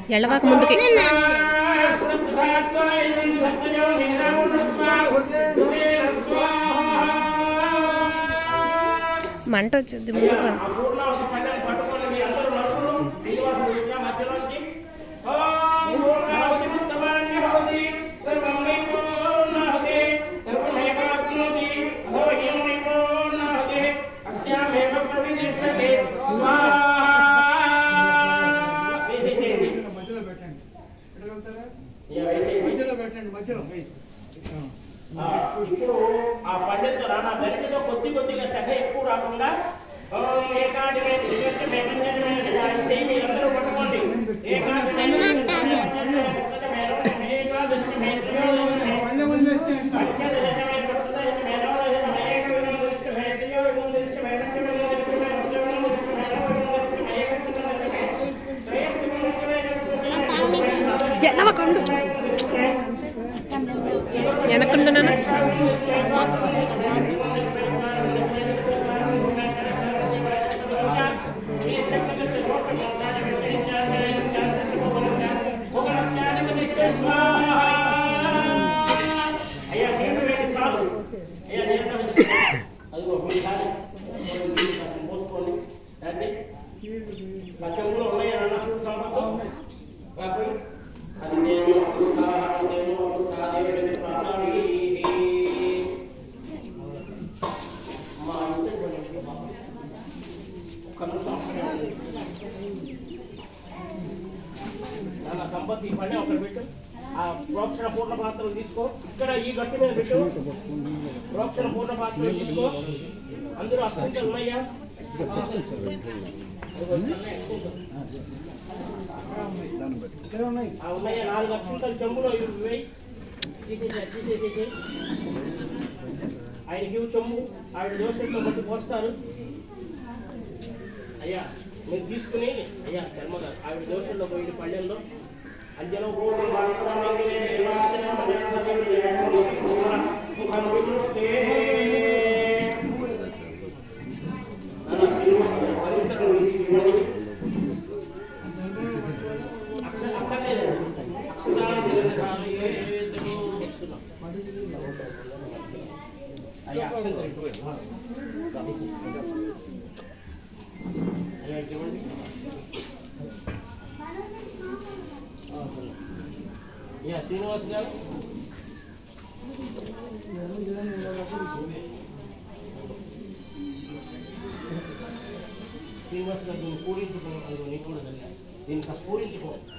ఎళ్ళవాక ముందుకి మంట వచ్చింది ముందుకు రా. మధ్యలో పెట్టండి పెట్టగలుగుతారా మధ్యలో పెట్టండి మధ్యలో ఆ, ఇప్పుడు ఆ పండితు నా గరిటతో కొద్ది కొద్దిగా సగ ఎక్కువ రాకుండా ఓం ఏకాదిమే త్రికృష్ణమే పంచమే గజాయిస్తే మీరందరూ పట్టుకోండి ఏకాదిమే త్రికృష్ణమే పంచమే ఏకాదశమే ఏకాదశమే త్రయోదశమే మళ్ళీ వదిలేస్తే పంచదశమే చతుర్దశమే నవదశమే ఏకవింశతిమే త్రయోవింశతిమే పంచవింశతిమే పంచవింశతిమే నవవింశతిమే ఏకవింశతిమే త్రయోవింశతిమే చతుర్దశమే ఎళ్ళవకండు వెనకుండా నాన్న. అయ్యా నీళ్ళు వేడి చాలు అయ్యా నీళ్ళు అదిగో మీ దాన్ని మోసుకోండి దాన్ని నా చెవులో ఉన్నాయా నాన్న చూడు సంపద కాకపోయి అది నేను అమృతా నేను అమృతా దేవి ప్రాణామి మా ఇంటి ఒక్క నిమిషం అక్కడే ఉండండి. నాన్న సంపత్ ఈ పని ఒకటి పెట్టు ఆ ప్రోక్షణ పూర్ణ పాత్రలు తీసుకో ఇక్కడ ఈ గట్టి మీద పెట్టు ప్రోక్షణ పూర్ణ పాత్రలు తీసుకో అందరూ అక్షంతలు ఉన్నాయా ఇక్కడ ఉన్నాయి ఆ ఉన్నాయా నాలుగు అక్షంతలు చెంబులో ఇవి వేయి తీసేసి తీసేసేసి ఆయనకి ఇవి చెంబు ఆవిడ దోషంతో బట్టి పోస్తారు అయ్యా మీరు తీసుకుని అయ్యా ధర్మగారు ఆవిడ దోషంలో పోయి పళ్ళెంలో అంజనం గోడు అయ్యా అక్షంతలు అయ్యా ఇవ్వండి యా శ్రీనివాస్ గారు శ్రీనివాస్ గారు దీన్ని పూరించుకో అది నీకు కూడా తెలియాలి దీన్ని కాస్త పూరించుకో